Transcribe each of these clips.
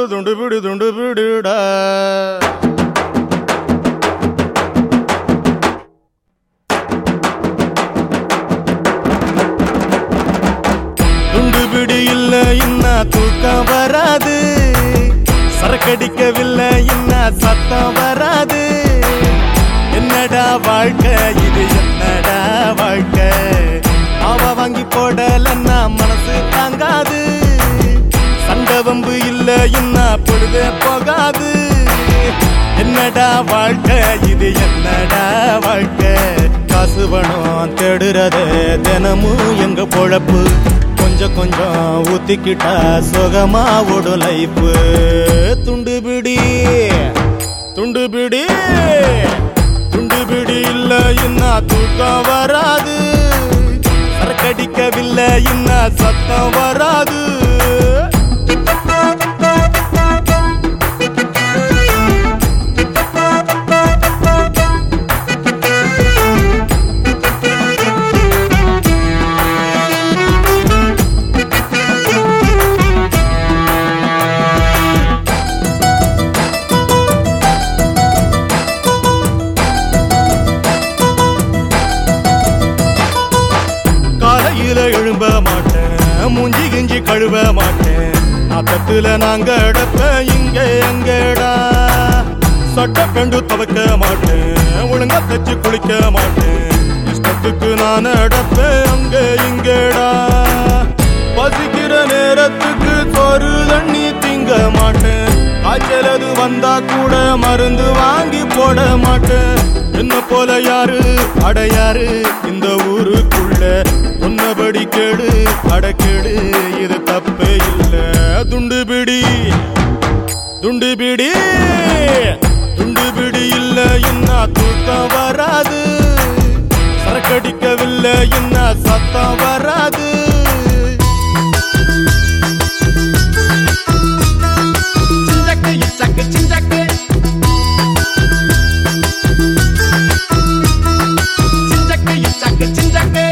துண்டு பிடி துண்டு பிடிடா துண்டு பிடி இல்ல இன்னா தூக்கம் வராது சரக்கடிக்கவில்லை இன்னா சத்தம் வராது என்னடா வாழ்க்கை இது என்னடா வாழ்க்கை அவ வாங்கி போடலன்னா மனசு தாங்காது சண்டை வம்பு இல்ல இன்னா பொழுதே போகாது என்னடா வாழ்க்கை இது என்னடா வாழ்க்கை காசு பணம் தேடுறது தினமும் எங்க பொழப்பு கொஞ்சம் கொஞ்சம் ஊத்திக்கிட்டா சுகமா ஓடும் லைஃப் துண்டு பிடி துண்டு பிடி துண்டு பிடி இல்ல இன்னா தூக்கம் வராது சரக்கடிக்கவில்லை இன்னா சத்தம் வராது காலையில எழும்ப மாட்டேன் மூஞ்சி கிஞ்சி கழுவ மாட்டேன் நாத்தத்துல நாங்க அடப்ப இங்க எங்கடா சட்ட பெண்டு துவைக்க மாட்டேன் ஒழுங்கா தச்சு குளிக்க மாட்டேன் இஷ்டத்துக்கு நான் அடப்பேன் அங்க இங்கடா பசிக்கிற நேரத்துக்கு சோறு தண்ணி திங்க மாட்டேன் காய்ச்சல் அது வந்தா கூட மருந்து வாங்கி போட மாட்டேன் என்ன போல யாரு அடையாரு இந்த ஊருக்குள்ள உன்னபடி கேடு அடக்கேடு இது தப்பே இல்ல துண்டு பிடி துண்டு பிடி துண்டு பிடி இல்ல இன்னா தூக்கம் வராது சரக்கடிக்கவில்லை இன்னா சத்தம் வராது சிஞ்சக்கு இச்சக்கு சிஞ்சக்கு சிஞ்சக்கு இச்சக்கு சிஞ்சக்கு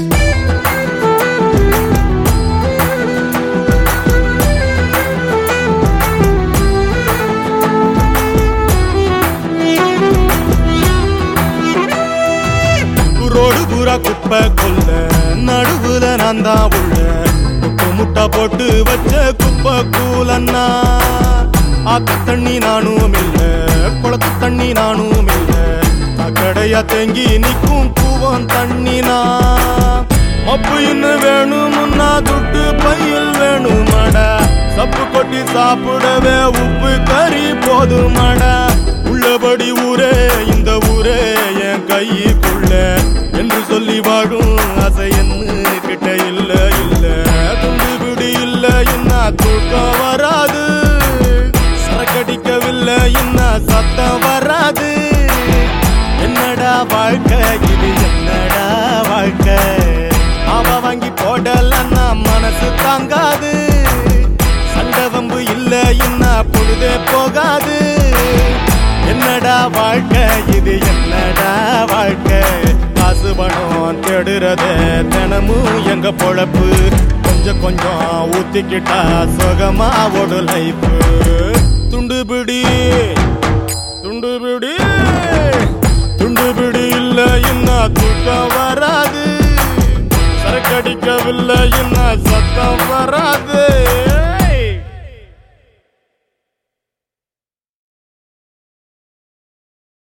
ரோடு பூரா குப்பை கொல்ல நடுவுல நான் தான் உள்ள முட்டு முட்டை போட்டு வச்ச குப்பை கூலன்னா ஆத்து தண்ணி நானும் இல்ல குளத்து தண்ணி நானும் இல்ல கடையா தேங்கி நிக்கும் கூவம் தண்ணினா மப்பு இன்னும் வேணுமுன்னா துட்டு பையில் வேணுமாடா சப்பு கொட்டி சாப்பிடவே உப்பு கறி போதுமாடா உள்ளபடி ஊரே இந்த ஊரே என் கைக்குள்ள என்று சொல்லி வாழும் ஆசை என்ன கிட்ட இல்ல இல்ல துண்டு பிடி இல்ல இன்னா தூக்கம் வராது சரக்கடிக்கவில்லை இன்னா சத்தம் வராது என்னடா வாழ்க்கை இது என்னடா வாழ்க்கை அவ வாங்கி போடலன்னா மனசு தாங்காது சண்டை வம்பு இல்ல இன்னா பொழுதே போகாது என்னடா வாழ்க்கை இது என்னடா வாழ்க்கை காசு பணம் தேடுறது தினமும் எங்க பொழப்பு கொஞ்சம் கொஞ்சம் ஊத்திக்கிட்டா சுகமா ஓடு லைஃப் துண்டு பிடி துண்டு பிடி துண்டு பிடி இல்ல இன்னா தூக்கம் வராது சரக்கடிக்கவில்லை இன்னா சத்தம் வராது